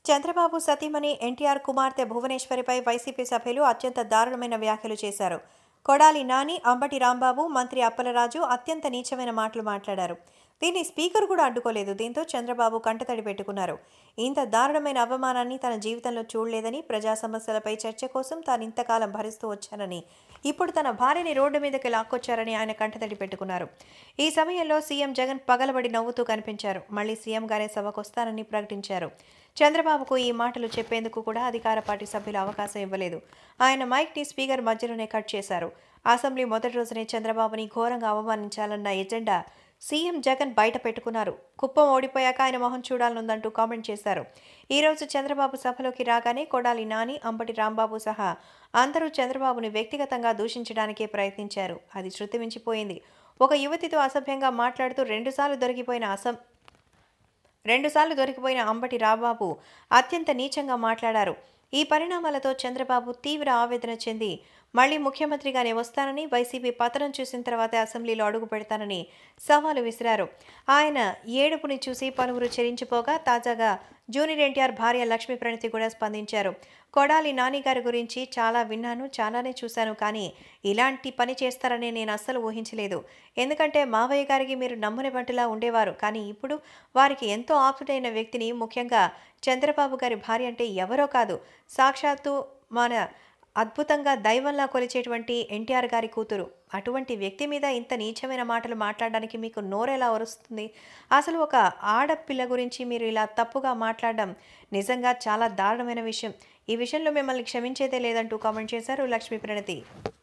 చంద్రబాబు సతీమణి ఎన్టీఆర్ కుమార్తె భువనేశ్వరిపై వైసీపీ సభ్యులు అత్యంత దారుణమైన వ్యాఖ్యలు చేశారు కొడాలి నాని అంబటి రాంబాబు మంత్రి అప్పలరాజు అత్యంత నీచమైన మాటలు మాట్లాడారు దీన్ని స్పీకర్ కూడా అడ్డుకోలేదు దీంతో చంద్రబాబు కంటతడి పెట్టుకున్నారు ఇంత దారుణమైన అవమానాన్ని తన జీవితంలో చూడలేదని ప్రజా సమస్యలపై చర్చ కోసం తాను ఇంతకాలం భరిస్తూ వచ్చానని ఇప్పుడు తన భార్యని రోడ్డు మీదకి లాక్కొచ్చారని ఆయన కంటతడి పెట్టుకున్నారు ఈ సమయంలో సీఎం జగన్ పగలబడి నవ్వుతూ కనిపించారు మళ్ళీ సీఎం గారే సభకు వస్తానని ప్రకటించారు చంద్రబాబుకు ఈ మాటలు చెప్పేందుకు కూడా అధికార పార్టీ సభ్యులు అవకాశం ఇవ్వలేదు ఆయన మైక్ని స్పీకర్ మధ్యలోనే కట్ చేశారు అసెంబ్లీ మొదటి రోజునే చంద్రబాబుని ఘోరంగా అవమానించాలన్న ఎజెండా సీఎం జగన్ బయట పెట్టుకున్నారు కుప్పం ఓడిపోయాక ఆయన మొహం చూడాలనుందంటూ కామెంట్ చేశారు ఈరోజు చంద్రబాబు సభలోకి రాగానే కొడాలి నాని అంబటి రాంబాబు సహా అందరూ చంద్రబాబుని వ్యక్తిగతంగా దూషించడానికే ప్రయత్నించారు అది శృతి మించిపోయింది ఒక యువతితో అసభ్యంగా మాట్లాడుతూ రెండుసార్లు దొరికిపోయిన అసం రెండుసార్లు దొరికిపోయిన అంబటి రాంబాబు అత్యంత నీచంగా మాట్లాడారు ఈ పరిణామాలతో చంద్రబాబు తీవ్ర ఆవేదన చెంది మళ్లీ ముఖ్యమంత్రిగానే వస్తానని వైసీపీ పతనం చూసిన తర్వాతే అసెంబ్లీలో అడుగు పెడతానని సవాలు విసిరారు ఆయన ఏడుపుని చూసి పలువురు చెరించిపోగా తాజాగా జూనియర్ ఎన్టీఆర్ భార్య లక్ష్మీ ప్రణతి కూడా స్పందించారు కొడాలి నాని గారి గురించి చాలా విన్నాను చాలానే చూశాను కానీ ఇలాంటి పని చేస్తారని నేను అస్సలు ఊహించలేదు ఎందుకంటే మావయ్య గారికి మీరు నమ్మని వంటిలా ఉండేవారు కానీ ఇప్పుడు వారికి ఎంతో ఆప్తుడైన వ్యక్తిని ముఖ్యంగా చంద్రబాబు గారి భార్య అంటే ఎవరో కాదు సాక్షాత్తు మన అద్భుతంగా దైవంలా కొలిచేటువంటి ఎన్టీఆర్ గారి కూతురు అటువంటి వ్యక్తి మీద ఇంత నీచమైన మాటలు మాట్లాడడానికి మీకు నోరెలా వరుస్తుంది అసలు ఒక ఆడపిల్ల గురించి మీరు ఇలా తప్పుగా మాట్లాడడం నిజంగా చాలా దారుణమైన విషయం ఈ విషయంలో మిమ్మల్ని క్షమించేదే లేదంటూ కామెంట్ చేశారు లక్ష్మీ ప్రణతి